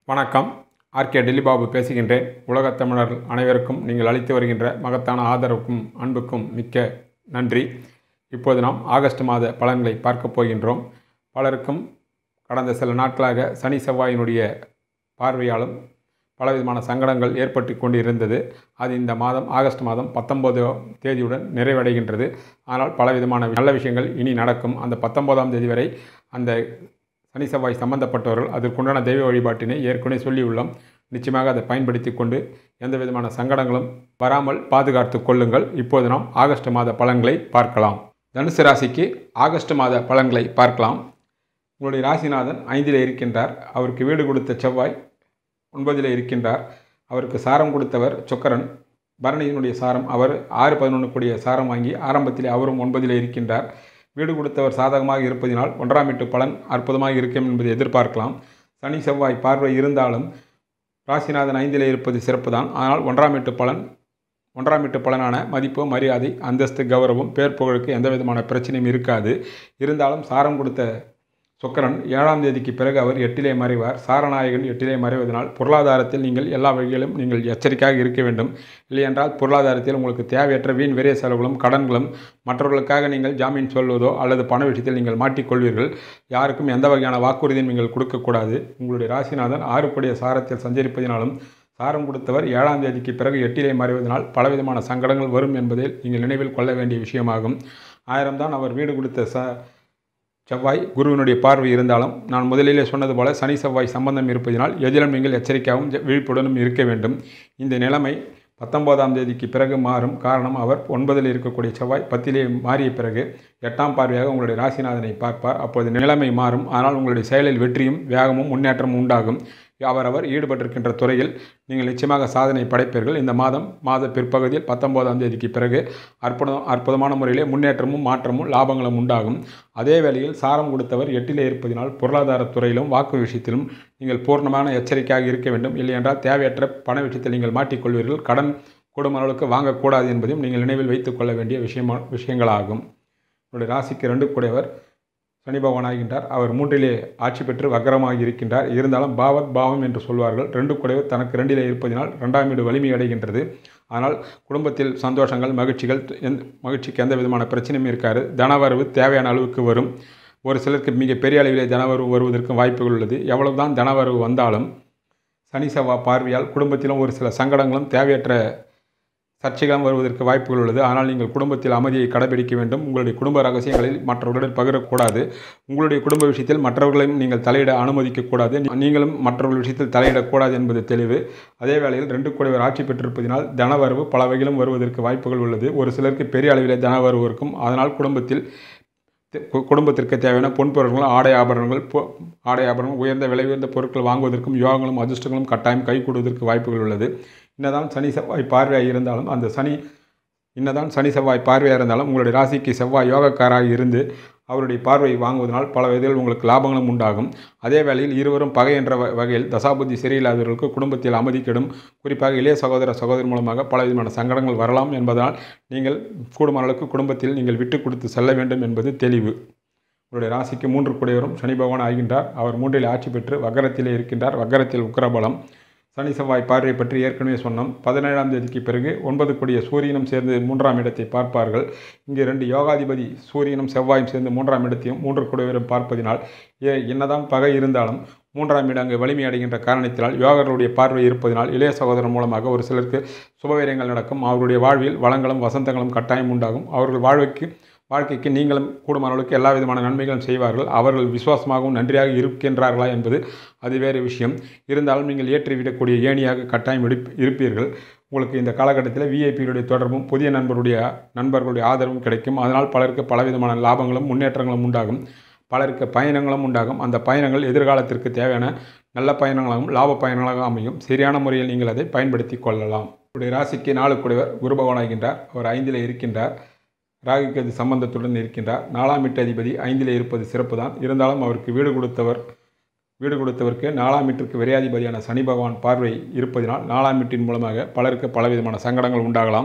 வணக்கம் ஆர்கே டெல்லிபாபு பேசுகின்றேன் உலகத் தமிழர்கள் அனைவருக்கும் நீங்கள் அளித்து வருகின்ற மகத்தான ஆதரவுக்கும் அன்புக்கும் மிக்க நன்றி இப்போது நாம் ஆகஸ்ட் மாத பலன்களை பார்க்கப் போகின்றோம் பலருக்கும் கடந்த சில நாட்களாக சனி செவ்வாயினுடைய பார்வையாலும் பலவிதமான சங்கடங்கள் ஏற்பட்டு கொண்டு இருந்தது அது இந்த மாதம் ஆகஸ்ட் மாதம் பத்தொன்பதாம் தேதியுடன் நிறைவடைகின்றது ஆனால் பலவிதமான நல்ல விஷயங்கள் இனி நடக்கும் அந்த பத்தொன்பதாம் தேதி வரை அந்த சனி செவ்வாய் சம்பந்தப்பட்டவர்கள் அதற்குண்டான தெய்வ வழிபாட்டினை ஏற்கனவே சொல்லியுள்ளோம் நிச்சயமாக அதை பயன்படுத்தி கொண்டு எந்த விதமான சங்கடங்களும் வராமல் பாதுகாத்து கொள்ளுங்கள் இப்போது நாம் ஆகஸ்ட் மாத பலன்களை பார்க்கலாம் தனுசு ராசிக்கு ஆகஸ்ட் மாத பலன்களை பார்க்கலாம் உங்களுடைய ராசிநாதன் ஐந்தில் இருக்கின்றார் அவருக்கு வீடு கொடுத்த செவ்வாய் ஒன்பதில் இருக்கின்றார் அவருக்கு சாரம் கொடுத்தவர் சொக்கரன் பரணியினுடைய சாரம் அவர் ஆறு பதினொன்று கூடிய சாரம் வாங்கி ஆரம்பத்தில் அவரும் ஒன்பதில் இருக்கின்றார் வீடு கொடுத்தவர் சாதகமாக இருப்பதினால் ஒன்றாம் வீட்டு பலன் அற்புதமாக இருக்கும் என்பதை எதிர்பார்க்கலாம் சனி செவ்வாய் பார்வை இருந்தாலும் ராசிநாதன் ஐந்தில் இருப்பது சிறப்பு தான் ஆனால் ஒன்றாம் வீட்டு பலன் ஒன்றாம் வீட்டு பலனான மதிப்பு மரியாதை அந்தஸ்து கௌரவம் பேர் புகழுக்கு எந்த விதமான பிரச்சனையும் இருக்காது இருந்தாலும் சாரம் கொடுத்த சுக்கரன் ஏழாம் தேதிக்கு பிறகு அவர் எட்டிலே மறைவார் சாரநாயகன் எட்டிலே மறைவதனால் பொருளாதாரத்தில் நீங்கள் எல்லா வகையிலும் நீங்கள் எச்சரிக்கையாக இருக்க வேண்டும் இல்லையென்றால் பொருளாதாரத்தில் உங்களுக்கு தேவையற்ற வீண் விரைய செலவுகளும் கடன்களும் மற்றவர்களுக்காக நீங்கள் ஜாமீன் சொல்வதோ அல்லது பண விஷயத்தில் நீங்கள் மாட்டிக்கொள்வீர்கள் யாருக்கும் எந்த வகையான வாக்குறுதியும் நீங்கள் கொடுக்கக்கூடாது உங்களுடைய ராசிநாதன் ஆறுக்குடைய சாரத்தில் சஞ்சரிப்பதினாலும் சாரம் கொடுத்தவர் ஏழாம் தேதிக்கு பிறகு எட்டிலே மறைவதனால் பலவிதமான சங்கடங்கள் வரும் என்பதை நீங்கள் நினைவில் கொள்ள வேண்டிய விஷயமாகும் ஆயிரம்தான் அவர் வீடு கொடுத்த ச செவ்வாய் குருவினுடைய பார்வை இருந்தாலும் நான் முதலிலே சொன்னது போல சனி செவ்வாய் சம்பந்தம் இருப்பதினால் எதிலும் நீங்கள் எச்சரிக்கையாகவும் ஜ- விழிப்புடனும் இருக்க வேண்டும் இந்த நிலைமை பத்தொன்பதாம் தேதிக்கு பிறகு மாறும் காரணம் அவர் ஒன்பதில் இருக்கக்கூடிய செவ்வாய் பத்திலே மாறிய பிறகு எட்டாம் பார்வையாக உங்களுடைய ராசிநாதனை பார்ப்பார் அப்போது நிலைமை மாறும் ஆனால் உங்களுடைய செயலில் வெற்றியும் வேகமும் முன்னேற்றமும் உண்டாகும் அவரவர் ஈடுபட்டிருக்கின்ற துறையில் நீங்கள் நிச்சயமாக சாதனை படைப்பீர்கள் இந்த மாதம் மாத பிற்பகுதியில் பத்தொன்பதாம் தேதிக்கு பிறகு அற்புதம் அற்புதமான முறையிலே முன்னேற்றமும் மாற்றமும் லாபங்களும் உண்டாகும் அதே வேளையில் சாரம் கொடுத்தவர் எட்டிலே இருப்பதினால் பொருளாதார துறையிலும் வாக்கு விஷயத்திலும் நீங்கள் பூர்ணமான எச்சரிக்கையாக இருக்க வேண்டும் இல்லையென்றால் தேவையற்ற பண விஷயத்தில் நீங்கள் மாட்டிக்கொள்வீர்கள் கடன் கூடும் அளவுக்கு வாங்கக்கூடாது என்பதையும் நீங்கள் நினைவில் வைத்துக் கொள்ள வேண்டிய விஷயமா விஷயங்களாகும் உங்களுடைய ராசிக்கு ரெண்டு கூடையவர் சனி பகவான் ஆகின்றார் அவர் மூன்றிலே ஆட்சி பெற்று வக்கரமாகி இருக்கின்றார் இருந்தாலும் பாவத் பாவம் என்று சொல்வார்கள் ரெண்டு குடைவர் தனக்கு ரெண்டிலே இருப்பதினால் ரெண்டாம் வீடு வலிமை அடைகின்றது ஆனால் குடும்பத்தில் சந்தோஷங்கள் மகிழ்ச்சிகள் எந்த மகிழ்ச்சிக்கு எந்த விதமான பிரச்சனையும் இருக்காது தனவரவு தேவையான அளவுக்கு வரும் ஒரு சிலருக்கு மிக பெரிய அளவிலே தனவரவு வருவதற்கு வாய்ப்புகள் உள்ளது எவ்வளவுதான் தனவரவு வந்தாலும் சனி செவ்வாய் பார்வையால் குடும்பத்திலும் ஒரு சில சங்கடங்களும் தேவையற்ற சர்ச்சைகளும் வருவதற்கு வாய்ப்புகள் உள்ளது ஆனால் நீங்கள் குடும்பத்தில் அமைதியை கடைபிடிக்க வேண்டும் உங்களுடைய குடும்ப ரகசியங்களில் மற்றவர்களுடன் பகிரக்கூடாது உங்களுடைய குடும்ப விஷயத்தில் மற்றவர்களையும் நீங்கள் தலையிட அனுமதிக்கக்கூடாது நீ- நீங்களும் மற்றவர்கள் விஷயத்தில் தலையிடக்கூடாது என்பது தெளிவு அதே வேளையில் ரெண்டு கூடையவர் ஆட்சி பெற்றிருப்பதினால் தனவரவு பல வகையிலும் வருவதற்கு வாய்ப்புகள் உள்ளது ஒரு சிலருக்கு பெரிய அளவிலே தனவரவு இருக்கும் அதனால் குடும்பத்தில் தி- கு- குடும்பத்திற்கு தேவையான பொன் பொருட்கள் ஆடை ஆபரணங்கள் பொ- ஆடை ஆபரணங்கள் உயர்ந்த விலை உயர்ந்த பொருட்கள் வாங்குவதற்கும் யோகங்களும் அதிர்ஷ்டங்களும் கட்டாயம் கை கூடுவதற்கு வாய்ப்புகள் உள்ளது என்னதான் சனி செவ்வாய் பார்வையாக இருந்தாலும் அந்த சனி என்னதான் சனி செவ்வாய் பார்வையாக இருந்தாலும் உங்களுடைய ராசிக்கு செவ்வாய் யோகக்காராக இருந்து அவருடைய பார்வை வாங்குவதனால் பல விதத்தில் உங்களுக்கு லாபங்களும் உண்டாகும் அதே வேளையில் இருவரும் பகை என்ற வ- வகையில் தசாபுத்தி சரியில்லாதவர்களுக்கு குடும்பத்தில் அமைதி கெடும் குறிப்பாக இளைய சகோதர சகோதரி மூலமாக பல விதமான சங்கடங்கள் வரலாம் என்பதால் நீங்கள் கூடுமான அளவுக்கு குடும்பத்தில் நீங்கள் விட்டு கொடுத்து செல்ல வேண்டும் என்பது தெளிவு உங்களுடைய ராசிக்கு மூன்று கூடியவரும் சனி பகவான் ஆகின்றார் அவர் மூன்றில் ஆட்சி பெற்று வக்கரத்திலே இருக்கின்றார் வக்கரத்தில் உக்கிரபலம் சனி செவ்வாய் பார்வை பற்றி ஏற்கனவே சொன்னோம் பதினேழாம் தேதிக்கு பிறகு ஒன்பது கூடிய சூரியனும் சேர்ந்து மூன்றாம் இடத்தை பார்ப்பார்கள் இங்கே ரெண்டு யோகாதிபதி சூரியனும் செவ்வாயும் சேர்ந்து மூன்றாம் இடத்தையும் மூன்று கூடியவரும் பார்ப்பதினால் ஏ- என்னதான் பகை இருந்தாலும் மூன்றாம் இடம் அங்கு வலிமை அடைகின்ற காரணத்தினால் யோகர்களுடைய பார்வை இருப்பதினால் இளைய சகோதரன் மூலமாக ஒரு சிலருக்கு சுபவீரியங்கள் நடக்கும் அவருடைய வாழ்வில் வளங்களும் வசந்தங்களும் கட்டாயம் உண்டாகும் அவர்கள் வாழ்வுக்கு வாழ்க்கைக்கு நீங்களும் கூடுமான அளவுக்கு எல்லா விதமான நன்மைகளும் செய்வார்கள் அவர்கள் விசுவாசமாகவும் நன்றியாக இருக்கின்றார்களா என்பது அது வேறு விஷயம் இருந்தாலும் நீங்கள் ஏற்றிவிடக்கூடிய ஏணியாக கட்டாயம் இருப்- இருப்பீர்கள் உங்களுக்கு இந்த காலகட்டத்தில் விஐபியுடைய தொடர்பும் புதிய நண்பருடைய நண்பர்களுடைய ஆதரவும் கிடைக்கும் அதனால் பலருக்கு பலவிதமான லாபங்களும் முன்னேற்றங்களும் உண்டாகும் பலருக்கு பயணங்களும் உண்டாகும் அந்த பயணங்கள் எதிர்காலத்திற்கு தேவையான நல்ல பயணங்களாகவும் லாப பயணங்களாக அமையும் சரியான முறையில் நீங்கள் அதை பயன்படுத்தி கொள்ளலாம் உங்களுடைய ராசிக்கு நாலு கூடியவர் குரு பகவானாகின்றார் அவர் ஐந்தில் இருக்கின்றார் ராகுக்கு சம்பந்தத்துடன் இருக்கின்றார் நாலாம் வீட்டு அதிபதி ஐந்திலே இருப்பது சிறப்பு தான் இருந்தாலும் அவருக்கு வீடு கொடுத்தவர் வீடு கொடுத்தவருக்கு நாலாம் வீட்டிற்கு விரையாதிபதியான சனி பகவான் பார்வை இருப்பதினால் நாலாம் வீட்டின் மூலமாக பலருக்கு பலவிதமான சங்கடங்கள் உண்டாகலாம்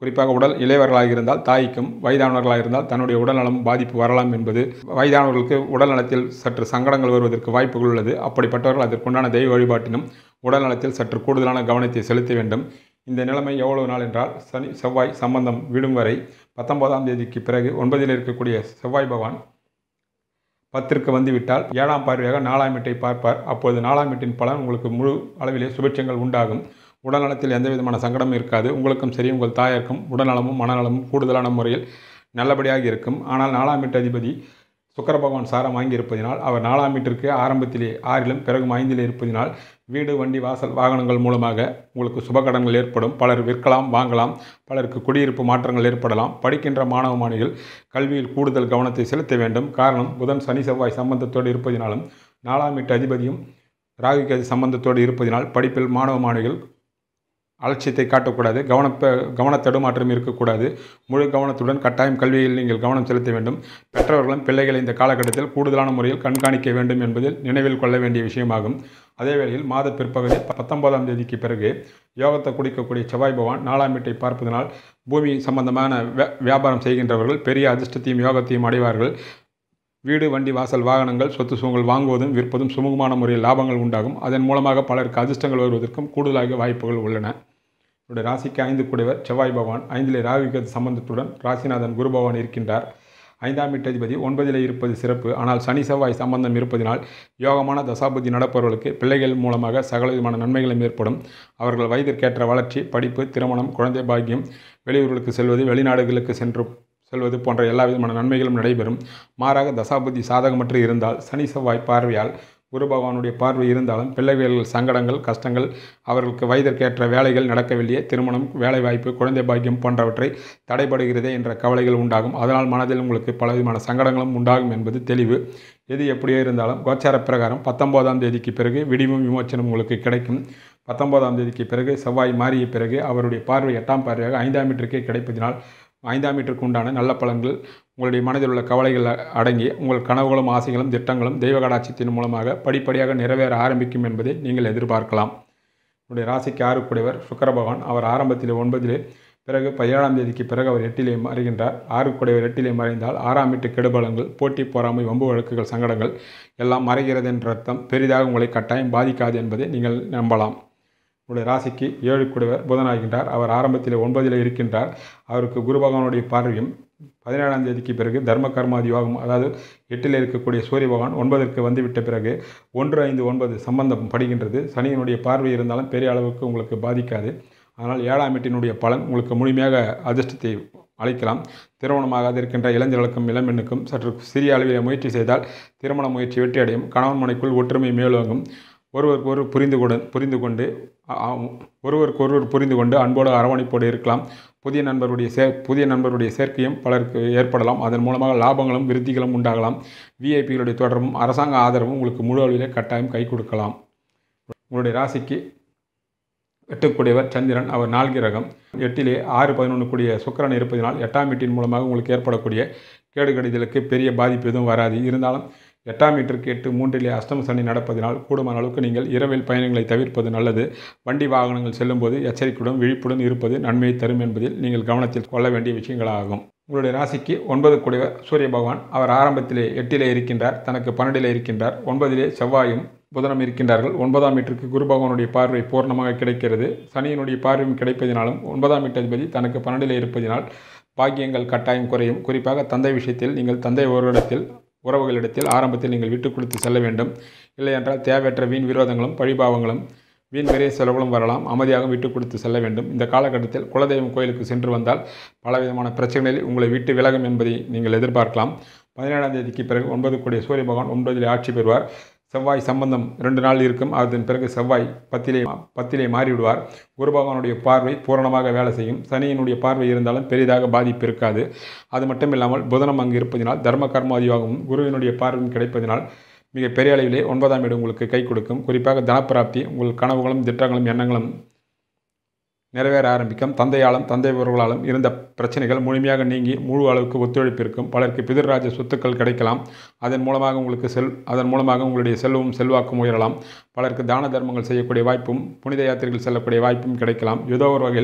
குறிப்பாக உடல் இளையவர்களாக இருந்தால் தாய்க்கும் வயதானவர்களாக இருந்தால் தன்னுடைய உடல்நலம் பாதிப்பு வரலாம் என்பது வயதானவர்களுக்கு உடல்நலத்தில் சற்று சங்கடங்கள் வருவதற்கு வாய்ப்புகள் உள்ளது அப்படிப்பட்டவர்கள் அதற்குண்டான தெய்வ வழிபாட்டினும் உடல்நலத்தில் சற்று கூடுதலான கவனத்தை செலுத்த வேண்டும் இந்த நிலைமை எவ்வளவு நாள் என்றால் சனி செவ்வாய் சம்பந்தம் விடும் வரை பத்தொன்பதாம் தேதிக்கு பிறகு ஒன்பதில் இருக்கக்கூடிய செவ்வாய் பகவான் பத்திற்கு வந்துவிட்டால் ஏழாம் பார்வையாக நாலாம் வீட்டை பார்ப்பார் அப்போது நாலாம் வீட்டின் பலன் உங்களுக்கு முழு அளவிலே சுபிட்சங்கள் உண்டாகும் உடல்நலத்தில் எந்த விதமான சங்கடமும் இருக்காது உங்களுக்கும் சரி உங்கள் தாயாருக்கும் உடல்நலமும் மனநலமும் கூடுதலான முறையில் நல்லபடியாக இருக்கும் ஆனால் நாலாம் வீட்டு அதிபதி சுக்கர பகவான் சாரம் வாங்கி இருப்பதினால் அவர் நாலாம் வீட்டிற்கு ஆரம்பத்திலே ஆறிலும் பிறகு ஐந்திலே இருப்பதினால் வீடு வண்டி வாசல் வாகனங்கள் மூலமாக உங்களுக்கு சுபகடன்கள் ஏற்படும் பலர் விற்கலாம் வாங்கலாம் பலருக்கு குடியிருப்பு மாற்றங்கள் ஏற்படலாம் படிக்கின்ற மாணவ மாணவிகள் கல்வியில் கூடுதல் கவனத்தை செலுத்த வேண்டும் காரணம் புதன் சனி செவ்வாய் சம்பந்தத்தோடு இருப்பதினாலும் நாலாம் வீட்டு அதிபதியும் ராகுகேது சம்பந்தத்தோடு இருப்பதினால் படிப்பில் மாணவ மாணவிகள் அலட்சியத்தை காட்டக்கூடாது கவன கவன தடுமாற்றம் இருக்கக்கூடாது முழு கவனத்துடன் கட்டாயம் கல்வியில் நீங்கள் கவனம் செலுத்த வேண்டும் பெற்றவர்களும் பிள்ளைகளை இந்த காலகட்டத்தில் கூடுதலான முறையில் கண்காணிக்க வேண்டும் என்பதில் நினைவில் கொள்ள வேண்டிய விஷயமாகும் அதே வேளையில் மாத பிற்பகுதி பத்தொன்பதாம் தேதிக்கு பிறகு யோகத்தை குடிக்கக்கூடிய செவ்வாய் பகவான் நாலாம் வீட்டை பார்ப்பதனால் பூமி சம்பந்தமான வியாபாரம் செய்கின்றவர்கள் பெரிய அதிர்ஷ்டத்தையும் யோகத்தையும் அடைவார்கள் வீடு வண்டி வாசல் வாகனங்கள் சொத்து சுகங்கள் வாங்குவதும் விற்பதும் சுமூகமான முறையில் லாபங்கள் உண்டாகும் அதன் மூலமாக பலருக்கு அதிர்ஷ்டங்கள் வருவதற்கும் கூடுதலாக வாய்ப்புகள் உள்ளன இவருடைய ராசிக்கு ஐந்து கூடியவர் செவ்வாய் பகவான் ஐந்திலே ராகுகது சம்பந்தத்துடன் ராசிநாதன் குரு பகவான் இருக்கின்றார் ஐந்தாம் வீட்டதிபதி ஒன்பதிலே இருப்பது சிறப்பு ஆனால் சனி செவ்வாய் சம்பந்தம் இருப்பதினால் யோகமான தசாபுத்தி நடப்பவர்களுக்கு பிள்ளைகள் மூலமாக சகல விதமான நன்மைகளும் ஏற்படும் அவர்கள் வயதிற்கேற்ற வளர்ச்சி படிப்பு திருமணம் குழந்தை பாக்கியம் வெளியூர்களுக்கு செல்வது வெளிநாடுகளுக்கு சென்று செல்வது போன்ற எல்லா விதமான நன்மைகளும் நடைபெறும் மாறாக தசாபுத்தி சாதகமற்று இருந்தால் சனி செவ்வாய் பார்வையால் குரு பகவானுடைய பார்வை இருந்தாலும் பிள்ளைகள் சங்கடங்கள் கஷ்டங்கள் அவர்களுக்கு வயதிற்கேற்ற வேலைகள் நடக்கவில்லையே திருமணம் வேலைவாய்ப்பு குழந்தை பாக்கியம் போன்றவற்றை தடைபடுகிறதே என்ற கவலைகள் உண்டாகும் அதனால் மனதில் உங்களுக்கு பலவிதமான சங்கடங்களும் உண்டாகும் என்பது தெளிவு எது எப்படியோ இருந்தாலும் கோச்சார பிரகாரம் பத்தொம்போதாம் தேதிக்கு பிறகு விடிவும் விமோச்சனம் உங்களுக்கு கிடைக்கும் பத்தொம்போதாம் தேதிக்கு பிறகு செவ்வாய் மாறிய பிறகு அவருடைய பார்வை எட்டாம் பார்வையாக ஐந்தாம் மீட்டருக்கே கிடைப்பதினால் ஐந்தாம் மீட்டருக்கு உண்டான நல்ல பலன்கள் உங்களுடைய மனதில் உள்ள கவலைகள் அடங்கி உங்கள் கனவுகளும் ஆசைகளும் திட்டங்களும் தெய்வ கடாட்சியத்தின் மூலமாக படிப்படியாக நிறைவேற ஆரம்பிக்கும் என்பதை நீங்கள் எதிர்பார்க்கலாம் உங்களுடைய ராசிக்கு ஆறுக்குடையவர் சுக்கர பகவான் அவர் ஆரம்பத்தில் ஒன்பதிலே பிறகு பதினேழாம் தேதிக்கு பிறகு அவர் எட்டிலே மறைகின்றார் ஆறுக்குடையவர் எட்டிலே மறைந்தால் ஆறாம் வீட்டு கெடுபலங்கள் போட்டி பொறாமை வம்பு வழக்குகள் சங்கடங்கள் எல்லாம் மறைகிறது என்ற அர்த்தம் பெரிதாக உங்களை கட்டாயம் பாதிக்காது என்பதை நீங்கள் நம்பலாம் உங்களுடைய ராசிக்கு ஏழு குடைவர் புதனாகின்றார் அவர் ஆரம்பத்தில் ஒன்பதில் இருக்கின்றார் அவருக்கு குரு பகவானுடைய பார்வையும் பதினேழாம் தேதிக்கு பிறகு தர்ம கர்மாதி யோகம் அதாவது எட்டில் இருக்கக்கூடிய சூரிய பகவான் ஒன்பதற்கு வந்துவிட்ட பிறகு ஒன்று ஐந்து ஒன்பது சம்பந்தம் படுகின்றது சனியினுடைய பார்வை இருந்தாலும் பெரிய அளவுக்கு உங்களுக்கு பாதிக்காது ஆனால் ஏழாம் எட்டினுடைய பலன் உங்களுக்கு முழுமையாக அதிர்ஷ்டத்தை அளிக்கலாம் திருமணமாகாது இருக்கின்ற இளைஞர்களுக்கும் இளம்பெண்ணுக்கும் சற்று சிறிய அளவில் முயற்சி செய்தால் திருமண முயற்சி வெற்றியடையும் கணவன் மனைக்குள் ஒற்றுமை மேலோங்கும் ஒருவருக்கு ஒருவர் புரிந்து கொண்டு புரிந்து கொண்டு ஒருவருக்கு ஒருவர் புரிந்து கொண்டு அன்போடு அரவணைப்போடு இருக்கலாம் புதிய நண்பருடைய சே புதிய நண்பருடைய சேர்க்கையும் பலருக்கு ஏற்படலாம் அதன் மூலமாக லாபங்களும் விருத்திகளும் உண்டாகலாம் விஐபிகளுடைய தொடர்பும் அரசாங்க ஆதரவும் உங்களுக்கு முழு அளவிலே கட்டாயம் கை கொடுக்கலாம் உங்களுடைய ராசிக்கு எட்டுக்குடையவர் சந்திரன் அவர் நான்கு ரகம் எட்டிலே ஆறு பதினொன்று கூடிய சுக்கரன் இருப்பதினால் எட்டாம் வீட்டின் மூலமாக உங்களுக்கு ஏற்படக்கூடிய கேடு கடிதலுக்கு பெரிய பாதிப்பு எதுவும் வராது இருந்தாலும் எட்டாம் மீட்டருக்கு எட்டு மூன்றிலே அஷ்டம சனி நடப்பதினால் கூடுமான அளவுக்கு நீங்கள் இரவில் பயணங்களை தவிர்ப்பது நல்லது வண்டி வாகனங்கள் செல்லும்போது எச்சரிக்கையுடன் விழிப்புடன் இருப்பது நன்மையை தரும் என்பதில் நீங்கள் கவனத்தில் கொள்ள வேண்டிய விஷயங்களாகும் உங்களுடைய ராசிக்கு ஒன்பது கூடிய சூரிய பகவான் அவர் ஆரம்பத்திலே எட்டிலே இருக்கின்றார் தனக்கு பன்னெண்டிலே இருக்கின்றார் ஒன்பதிலே செவ்வாயும் புதனம் இருக்கின்றார்கள் ஒன்பதாம் மீட்டருக்கு குரு பகவானுடைய பார்வை பூர்ணமாக கிடைக்கிறது சனியினுடைய பார்வையும் கிடைப்பதினாலும் ஒன்பதாம் மீட்டதிபதி தனக்கு பன்னெண்டிலே இருப்பதினால் பாக்கியங்கள் கட்டாயம் குறையும் குறிப்பாக தந்தை விஷயத்தில் நீங்கள் தந்தை ஒருவரிடத்தில் உறவுகளிடத்தில் ஆரம்பத்தில் நீங்கள் விட்டு கொடுத்து செல்ல வேண்டும் இல்லையென்றால் தேவையற்ற வீண் விரோதங்களும் பழிபாவங்களும் வீண் விரைய செலவுகளும் வரலாம் அமைதியாக விட்டு கொடுத்து செல்ல வேண்டும் இந்த காலகட்டத்தில் குலதெய்வம் கோயிலுக்கு சென்று வந்தால் பலவிதமான பிரச்சனைகளில் உங்களை விட்டு விலகும் என்பதை நீங்கள் எதிர்பார்க்கலாம் பதினேழாம் தேதிக்கு பிறகு ஒன்பது கோடி சூரிய பகவான் ஒன்பதிலே ஆட்சி பெறுவார் செவ்வாய் சம்பந்தம் ரெண்டு நாள் இருக்கும் அதன் பிறகு செவ்வாய் பத்திலே பத்திலே மாறிவிடுவார் குரு பகவானுடைய பார்வை பூரணமாக வேலை செய்யும் சனியினுடைய பார்வை இருந்தாலும் பெரிதாக பாதிப்பு இருக்காது அது மட்டும் இல்லாமல் புதனம் அங்கு இருப்பதினால் தர்ம கர்மாதியாகவும் குருவினுடைய பார்வையும் கிடைப்பதினால் மிக பெரிய அளவிலே ஒன்பதாம் இடம் உங்களுக்கு கை கொடுக்கும் குறிப்பாக தனப்பிராப்தி உங்கள் கனவுகளும் திட்டங்களும் எண்ணங்களும் நிறைவேற ஆரம்பிக்கும் தந்தையாலும் தந்தை உறவுகளாலும் இருந்த பிரச்சனைகள் முழுமையாக நீங்கி முழு அளவுக்கு ஒத்துழைப்பு இருக்கும் பலருக்கு பிதிர்ராஜ சொத்துக்கள் கிடைக்கலாம் அதன் மூலமாக உங்களுக்கு செல் அதன் மூலமாக உங்களுடைய செல்வமும் செல்வாக்கும் உயரலாம் பலருக்கு தான தர்மங்கள் செய்யக்கூடிய வாய்ப்பும் புனித யாத்திரைகள் செல்லக்கூடிய வாய்ப்பும் கிடைக்கலாம் ஏதோ ஒரு வகையில்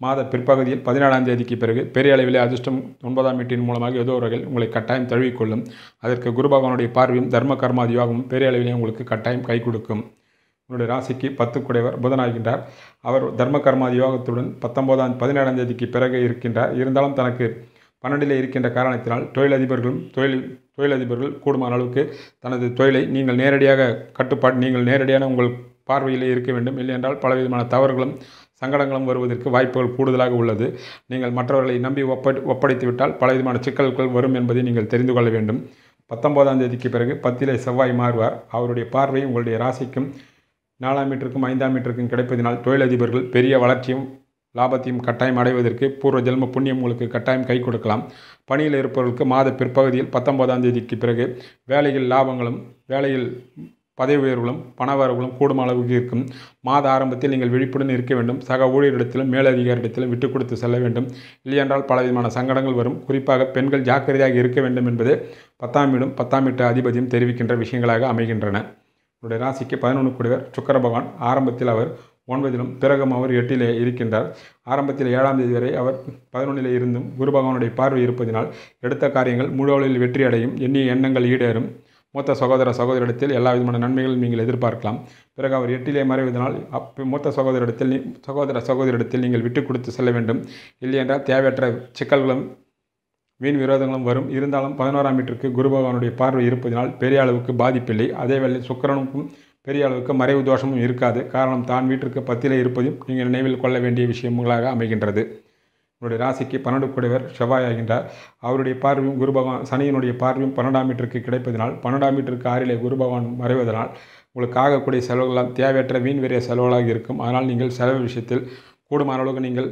மாத பிற்பகுதியில் பதினேழாம் தேதிக்கு பிறகு பெரிய அளவிலே அதிர்ஷ்டம் ஒன்பதாம் வீட்டின் மூலமாக ஏதோ ஒரு வகையில் உங்களை கட்டாயம் தழுவிக்கொள்ளும் அதற்கு குரு பகவானுடைய பார்வையும் தர்ம கர்மாதி யோகமும் பெரிய அளவிலே உங்களுக்கு கட்டாயம் கை கொடுக்கும் உங்களுடைய ராசிக்கு பத்து குடைவர் புதனாகின்றார் அவர் தர்ம கர்மாதி யோகத்துடன் பத்தொன்பதாம் பதினேழாம் தேதிக்கு பிறகு இருக்கின்றார் இருந்தாலும் தனக்கு பன்னெண்டிலே இருக்கின்ற காரணத்தினால் தொழிலதிபர்களும் தொழில் தொழிலதிபர்கள் கூடுமான அளவுக்கு தனது தொழிலை நீங்கள் நேரடியாக கட்டுப்பாடு நீங்கள் நேரடியான உங்கள் பார்வையிலே இருக்க வேண்டும் இல்லையென்றால் பலவிதமான தவறுகளும் சங்கடங்களும் வருவதற்கு வாய்ப்புகள் கூடுதலாக உள்ளது நீங்கள் மற்றவர்களை நம்பி ஒப்ப ஒப்படைத்து விட்டால் பலவிதமான சிக்கல்கள் வரும் என்பதை நீங்கள் தெரிந்து கொள்ள வேண்டும் பத்தொன்பதாம் தேதிக்கு பிறகு பத்திலே செவ்வாய் மாறுவார் அவருடைய பார்வை உங்களுடைய ராசிக்கும் நாலாம் மீட்டருக்கும் ஐந்தாம் மீட்டருக்கும் கிடைப்பதினால் தொழிலதிபர்கள் பெரிய வளர்ச்சியும் லாபத்தையும் கட்டாயம் அடைவதற்கு பூர்வ ஜென்ம புண்ணியம் உங்களுக்கு கட்டாயம் கை கொடுக்கலாம் பணியில் இருப்பவர்களுக்கு மாத பிற்பகுதியில் பத்தொன்பதாம் தேதிக்கு பிறகு வேலையில் லாபங்களும் வேலையில் பதவி உயர்வுகளும் பணவரவுகளும் கூடும் அளவுக்கு இருக்கும் மாத ஆரம்பத்தில் நீங்கள் விழிப்புடன் இருக்க வேண்டும் சக ஊழியரிடத்திலும் மேலதிகாரிடத்திலும் விட்டு கொடுத்து செல்ல வேண்டும் இல்லையென்றால் பலவிதமான சங்கடங்கள் வரும் குறிப்பாக பெண்கள் ஜாக்கிரதையாக இருக்க வேண்டும் என்பது பத்தாம் வீடும் பத்தாம் வீட்டு அதிபதியும் தெரிவிக்கின்ற விஷயங்களாக அமைகின்றன உங்களுடைய ராசிக்கு பதினொன்று கூடியவர் சுக்கர பகவான் ஆரம்பத்தில் அவர் ஒன்பதிலும் பிறகும் அவர் எட்டிலே இருக்கின்றார் ஆரம்பத்தில் ஏழாம் தேதி வரை அவர் பதினொன்றிலே இருந்தும் குரு பகவானுடைய பார்வை இருப்பதினால் எடுத்த காரியங்கள் முழு அளவில் வெற்றி அடையும் எண்ணிய எண்ணங்கள் ஈடேறும் மூத்த சகோதர சகோதரிடத்தில் எல்லா விதமான நன்மைகளும் நீங்கள் எதிர்பார்க்கலாம் பிறகு அவர் எட்டிலே மறைவதனால் அப் மூத்த சகோதரிடத்தில் நீ- சகோதர சகோதரிடத்தில் நீங்கள் விட்டு கொடுத்து செல்ல வேண்டும் இல்லையென்றால் தேவையற்ற சிக்கல்களும் வீண் விரோதங்களும் வரும் இருந்தாலும் பதினோராம் வீட்டிற்கு குரு பகவானுடைய பார்வை இருப்பதனால் பெரிய அளவுக்கு பாதிப்பில்லை அதேவேளை சுக்கிரனுக்கும் பெரிய அளவுக்கு மறைவு தோஷமும் இருக்காது காரணம் தான் வீட்டிற்கு பத்திலே இருப்பதும் நீங்கள் நினைவில் கொள்ள வேண்டிய விஷயங்களாக அமைகின்றது உங்களுடைய ராசிக்கு பன்னெண்டு கூடியவர் செவ்வாய் ஆகின்றார் அவருடைய பார்வையும் குரு பகவான் சனியினுடைய பார்வையும் பன்னெண்டாம் மீட்டருக்கு கிடைப்பதனால் பன்னெண்டாம் மீட்டருக்கு ஆறிலே குரு பகவான் மறைவதனால் உங்களுக்கு ஆகக்கூடிய செலவுகளால் தேவையற்ற வீண் விரைய செலவுகளாக இருக்கும் அதனால் நீங்கள் செலவு விஷயத்தில் கூடுமான அளவுக்கு நீங்கள்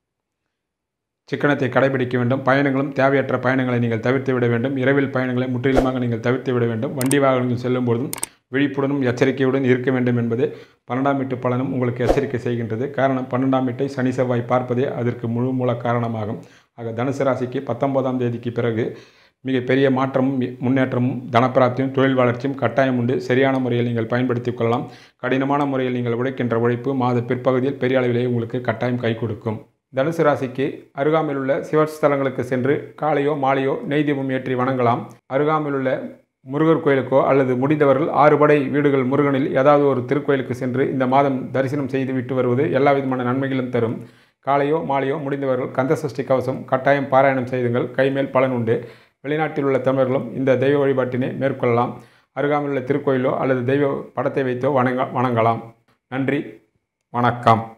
சிக்கனத்தை கடைபிடிக்க வேண்டும் பயணங்களும் தேவையற்ற பயணங்களை நீங்கள் தவிர்த்து விட வேண்டும் இரவில் பயணங்களை முற்றிலுமாக நீங்கள் தவிர்த்து விட வேண்டும் வண்டி வாகனங்கள் செல்லும் பொழுதும் விழிப்புடனும் எச்சரிக்கையுடன் இருக்க வேண்டும் என்பது பன்னெண்டாம் வீட்டு பலனும் உங்களுக்கு எச்சரிக்கை செய்கின்றது காரணம் பன்னெண்டாம் வீட்டை சனி செவ்வாய் பார்ப்பதே அதற்கு முழு மூல காரணமாகும் ஆக தனுசு ராசிக்கு பத்தொன்பதாம் தேதிக்கு பிறகு மிகப்பெரிய மாற்றமும் முன்னேற்றமும் தனப்பிராப்தியும் தொழில் வளர்ச்சியும் கட்டாயம் உண்டு சரியான முறையில் நீங்கள் பயன்படுத்திக் கொள்ளலாம் கடினமான முறையில் நீங்கள் உழைக்கின்ற உழைப்பு மாத பிற்பகுதியில் பெரிய அளவிலேயே உங்களுக்கு கட்டாயம் கை கொடுக்கும் தனுசு ராசிக்கு அருகாமையில் உள்ள சிவஸ்தலங்களுக்கு சென்று காலையோ மாலையோ நெய் தீபம் ஏற்றி வணங்கலாம் அருகாமையில் உள்ள முருகர் கோயிலுக்கோ அல்லது முடிந்தவர்கள் ஆறுபடை வீடுகள் முருகனில் ஏதாவது ஒரு திருக்கோயிலுக்கு சென்று இந்த மாதம் தரிசனம் செய்து விட்டு வருவது எல்லா விதமான நன்மைகளும் தரும் காலையோ மாலையோ முடிந்தவர்கள் கந்தசஷ்டி கவசம் கட்டாயம் பாராயணம் செய்துங்கள் கைமேல் பலன் உண்டு வெளிநாட்டில் உள்ள தமிழர்களும் இந்த தெய்வ வழிபாட்டினை மேற்கொள்ளலாம் அருகாமையில் உள்ள திருக்கோயிலோ அல்லது தெய்வ படத்தை வைத்தோ வணங்க வணங்கலாம் நன்றி வணக்கம்